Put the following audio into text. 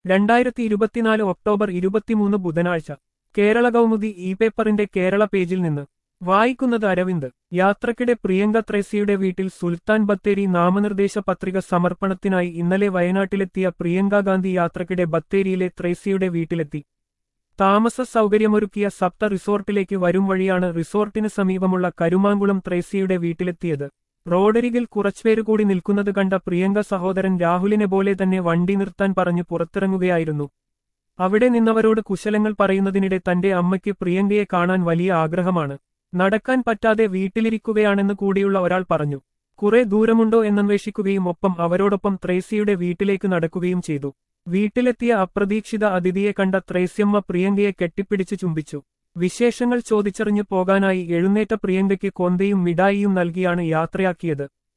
രണ്ടായിരത്തി ഇരുപത്തിനാല് ഒക്ടോബർ ഇരുപത്തിമൂന്ന് ബുധനാഴ്ച കേരള കൗമുദി ഇ പേപ്പറിന്റെ കേരള പേജിൽ നിന്ന് വായിക്കുന്നത് അരവിന്ദ് യാത്രക്കിടെ പ്രിയങ്ക ത്രേസിയുടെ വീട്ടിൽ സുൽത്താൻ ബത്തേരി നാമനിർദ്ദേശ പത്രിക സമർപ്പണത്തിനായി ഇന്നലെ വയനാട്ടിലെത്തിയ പ്രിയങ്ക ഗാന്ധി യാത്രക്കിടെ ബത്തേരിയിലെ ത്രേസിയുടെ വീട്ടിലെത്തി താമസ സൗകര്യമൊരുക്കിയ സപ്ത റിസോർട്ടിലേക്ക് വരും വഴിയാണ് റിസോർട്ടിന് സമീപമുള്ള കരുമാങ്കുളം ത്രേസിയുടെ വീട്ടിലെത്തിയത് റോഡരികിൽ കുറച്ചുപേര് കൂടി നിൽക്കുന്നത് കണ്ട പ്രിയങ്ക സഹോദരൻ രാഹുലിനെ പോലെ തന്നെ വണ്ടി നിർത്താൻ പറഞ്ഞു പുറത്തിറങ്ങുകയായിരുന്നു അവിടെ നിന്നവരോട് കുശലങ്ങൾ പറയുന്നതിനിടെ തന്റെ അമ്മയ്ക്ക് പ്രിയങ്കയെ കാണാൻ വലിയ ആഗ്രഹമാണ് നടക്കാൻ പറ്റാതെ വീട്ടിലിരിക്കുകയാണെന്ന് കൂടിയുള്ള ഒരാൾ പറഞ്ഞു കുറെ ദൂരമുണ്ടോ എന്നന്വേഷിക്കുകയും ഒപ്പം അവരോടൊപ്പം ത്രേസിയുടെ വീട്ടിലേക്ക് നടക്കുകയും ചെയ്തു വീട്ടിലെത്തിയ അപ്രതീക്ഷിത അതിഥിയെ കണ്ട ത്രേസ്യമ്മ പ്രിയങ്കയെ കെട്ടിപ്പിടിച്ച് ചുംബിച്ചു വിശേഷങ്ങൾ ചോദിച്ചറിഞ്ഞു പോകാനായി എഴുന്നേറ്റ പ്രിയങ്കയ്ക്ക് കൊന്തയും മിഠായിയും നൽകിയാണ് യാത്രയാക്കിയത്